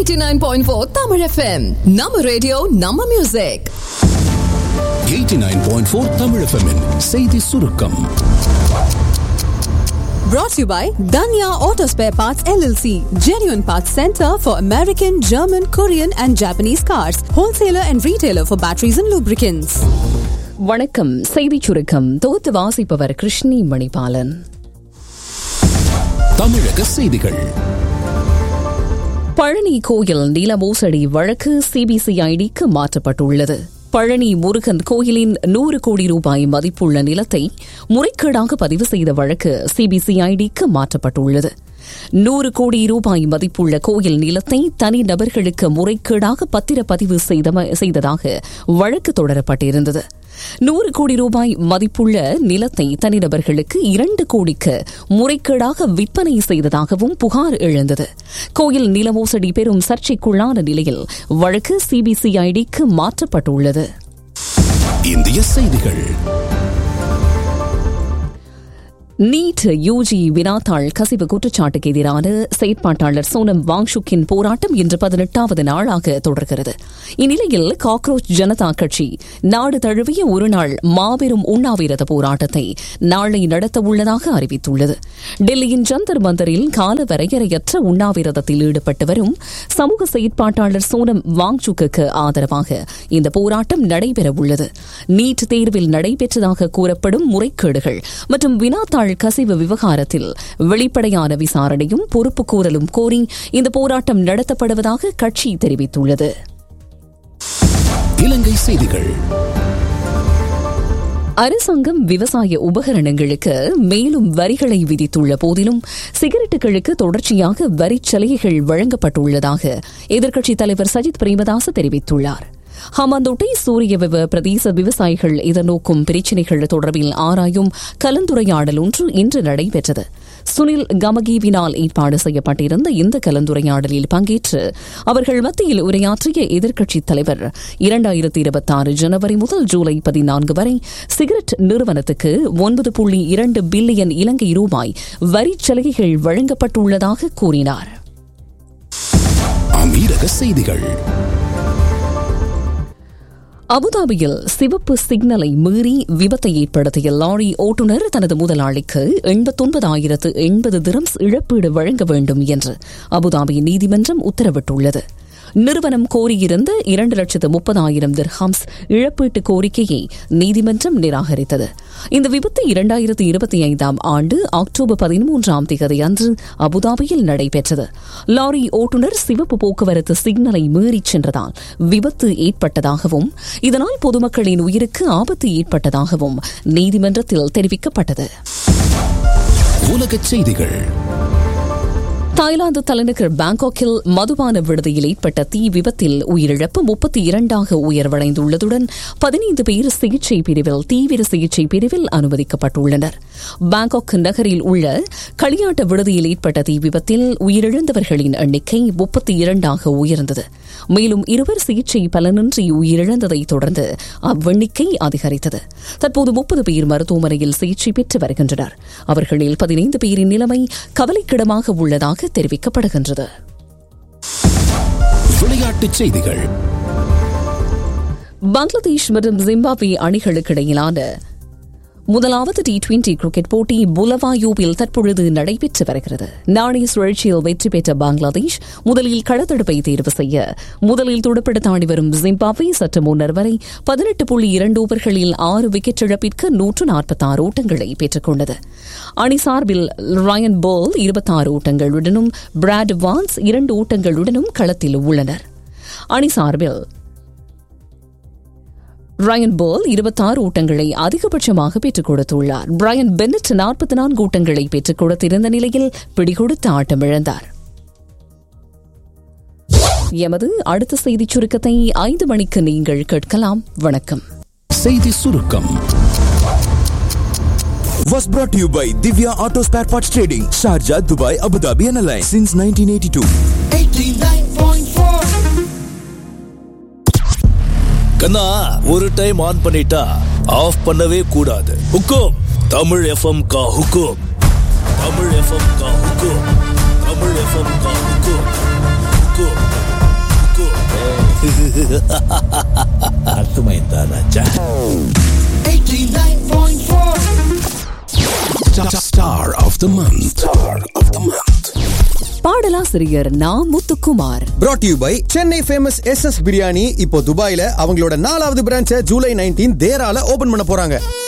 89.4 Tamil FM நம்ம radio நம்ம music 89.4 Tamil FM -இன் செய்தி சுருக்கம் brought to you by Danya Auto Spare Parts LLC genuine parts center for American German Korean and Japanese cars wholesaler and retailer for batteries and lubricants வணக்கம் செய்திச் சுருக்கம் தொகுத்து வாசிப்பவர் கிருஷ்ணி மணிபாலன் தமிழக செய்திகள் பழனி கோயில் நில மோசடி வழக்கு சிபிசிஐடிக்கு மாற்றப்பட்டுள்ளது பழனி முருகன் கோயிலின் நூறு கோடி ரூபாய் மதிப்புள்ள நிலத்தை முறைகேடாக பதிவு செய்த வழக்கு சிபிசிஐடிக்கு மாற்றப்பட்டுள்ளது நூறு கோடி ரூபாய் மதிப்புள்ள கோயில் நிலத்தை தனி நபர்களுக்கு முறைகேடாக பத்திரப்பதிவு செய்தம- செய்ததாக வழக்கு தொடரப்பட்டிருந்தது நூறு கோடி ரூபாய் மதிப்புள்ள நிலத்தை தனிநபர்களுக்கு இரண்டு கோடிக்கு முறைகேடாக விற்பனை செய்ததாகவும் புகார் எழுந்தது கோயில் நில மோசடி பெரும் சர்ச்சைக்குள்ளான நிலையில் வழக்கு சிபிசிஐடிக்கு மாற்றப்பட்டுள்ளது இந்திய செய்திகள் நீட் யூஜி வினாத்தாள் கசிவு குற்றச்சாட்டுக்கு எதிரான செயற்பாட்டாளர் சோனம் வாங்ஷுக்கின் போராட்டம் இன்று பதினெட்டாவது நாளாக தொடர்கிறது இந்நிலையில் காக்ரோச் ஜனதா கட்சி நாடு தழுவிய ஒருநாள் மாபெரும் உண்ணாவிரத போராட்டத்தை நாளை நடத்த உள்ளதாக அறிவித்துள்ளது டெல்லியின் ஜந்தர் மந்தரில் கால வரையறையற்ற உண்ணாவிரதத்தில் ஈடுபட்டு வரும் சமூக செயற்பாட்டாளர் சோனம் வாங்சுக்கு ஆதரவாக இந்த போராட்டம் நடைபெறவுள்ளது நீட் தேர்வில் நடைபெற்றதாக கூறப்படும் முறைகேடுகள் மற்றும் வினாத்தாள் கசிவு விவகாரத்தில் வெளிப்படையான விசாரணையும் பொறுப்புக்கூறலும் கோரி இந்த போராட்டம் நடத்தப்படுவதாக கட்சி தெரிவித்துள்ளது இலங்கை செய்திகள் அரசாங்கம் விவசாய உபகரணங்களுக்கு மேலும் வரிகளை விதித்துள்ள போதிலும் சிகரெட்டுகளுக்கு தொடர்ச்சியாக வரிச் சலுகைகள் வழங்கப்பட்டுள்ளதாக எதிர்க்கட்சித் தலைவர் சஜித் பிரேமதாச தெரிவித்துள்ளார் ஹமாந்தோட்டை சூரிய விவ பிரதேச விவசாயிகள் எதிர்நோக்கும் பிரச்சினைகள் தொடர்பில் ஆராயும் கலந்துரையாடல் ஒன்று இன்று நடைபெற்றது சுனில் கமகீவினால் ஏற்பாடு செய்யப்பட்டிருந்த இந்த கலந்துரையாடலில் பங்கேற்று அவர்கள் மத்தியில் உரையாற்றிய எதிர்க்கட்சித் தலைவர் இரண்டாயிரத்தி இருபத்தாறு ஜனவரி முதல் ஜூலை பதினான்கு வரை சிகரெட் நிறுவனத்துக்கு ஒன்பது புள்ளி இரண்டு பில்லியன் இலங்கை ரூபாய் வரிச் சலுகைகள் வழங்கப்பட்டுள்ளதாக கூறினார் அமீரக செய்திகள் அபுதாபியில் சிவப்பு சிக்னலை மீறி விபத்தை ஏற்படுத்திய லாரி ஓட்டுநர் தனது முதலாளிக்கு எண்பத்தொன்பதாயிரத்து எண்பது திரம்ஸ் இழப்பீடு வழங்க வேண்டும் என்று அபுதாபி நீதிமன்றம் உத்தரவிட்டுள்ளது நிறுவனம் கோரியிருந்த இரண்டு லட்சத்து முப்பதாயிரம் திர்ஹாம்ஸ் இழப்பீட்டு கோரிக்கையை நீதிமன்றம் நிராகரித்தது இந்த விபத்து இரண்டாயிரத்து இருபத்தி ஐந்தாம் ஆண்டு அக்டோபர் பதிமூன்றாம் தேதி அன்று அபுதாபியில் நடைபெற்றது லாரி ஓட்டுநர் சிவப்பு போக்குவரத்து சிக்னலை மீறிச் சென்றதால் விபத்து ஏற்பட்டதாகவும் இதனால் பொதுமக்களின் உயிருக்கு ஆபத்து ஏற்பட்டதாகவும் நீதிமன்றத்தில் தெரிவிக்கப்பட்டது உலகச் செய்திகள் தாய்லாந்து தலைநகர் பாங்காக்கில் மதுபான விடுதியில் ஏற்பட்ட தீ விபத்தில் உயிரிழப்பு முப்பத்தி இரண்டாக உயர்வடைந்துள்ளதுடன் பதினைந்து பேர் சிகிச்சை பிரிவில் தீவிர சிகிச்சை பிரிவில் அனுமதிக்கப்பட்டுள்ளனர் பாங்காக் நகரில் உள்ள களியாட்ட விடுதியில் ஏற்பட்ட தீ விபத்தில் உயிரிழந்தவர்களின் எண்ணிக்கை முப்பத்தி இரண்டாக உயர்ந்தது மேலும் இருவர் சிகிச்சை பலனின்றி உயிரிழந்ததை தொடர்ந்து அவ்வெண்ணிக்கை அதிகரித்தது தற்போது முப்பது பேர் மருத்துவமனையில் சிகிச்சை பெற்று வருகின்றனர் அவர்களில் பதினைந்து பேரின் நிலைமை கவலைக்கிடமாக உள்ளதாக தெரிவிக்கப்படுகின்றது விளையாட்டுச் செய்திகள் பங்களாதேஷ் மற்றும் ஜிம்பாப்வே அணிகளுக்கு இடையிலான முதலாவது டி டுவெண்டி கிரிக்கெட் போட்டி புலவாயூவில் தற்பொழுது நடைபெற்று வருகிறது நாணய சுழற்சியில் வெற்றி பெற்ற பங்களாதேஷ் முதலில் களத்தடுப்பை தேர்வு செய்ய முதலில் துடுப்பிடத் தாண்டி வரும் ஜிம்பாப்வே சற்று முன்னர் வரை பதினெட்டு புள்ளி இரண்டு ஓவர்களில் ஆறு விக்கெட் இழப்பிற்கு நூற்று நாற்பத்தாறு ஓட்டங்களை பெற்றுக் கொண்டது அணி சார்பில் ரயன் போல் இருபத்தாறு ஓட்டங்களுடனும் பிராட் வான்ஸ் இரண்டு ஓட்டங்களுடனும் களத்தில் உள்ளனர் அணி சார்பில் ரயன் போல் இருபத்தாறு ஓட்டங்களை அதிகபட்சமாக பெற்றுக் கொடுத்துள்ளார் பிரையன் பென்னட் நாற்பத்தி நான்கு ஓட்டங்களை பெற்றுக் கொடுத்திருந்த நிலையில் பிடிகொடுத்து ஆட்டமிழந்தார் எமது அடுத்த செய்திச் சுருக்கத்தை ஐந்து மணிக்கு நீங்கள் கேட்கலாம் வணக்கம் செய்தி சுருக்கம் was brought to you by Divya Auto Spare Parts Trading, Sharjah, Dubai, Abu Dhabi and Alliance since 1982. கண்ணா ஒரு டைம் ஆன் பண்ணிட்டா ஆஃப் பண்ணவே கூடாது ஹுக்கும் தமிழ் எஃப்எம் கா ஹுக்கும் தமிழ் எஃப்எம் கா ஹுக்கும் தமிழ் எஃப்எம் கா ஹுக்கும் ஹுக்கும் போதும்டா ராஜா Star of the month. Star of the month. பாடலாசிரியர் Na Muthukumar brought to you by Chennai famous S S biryani இப்போ துபாயில அவங்களோட நாலாவது பிரான்ச்சை ஜூலை நைன்டீன் தேரால ஓபன் பண்ண போறாங்க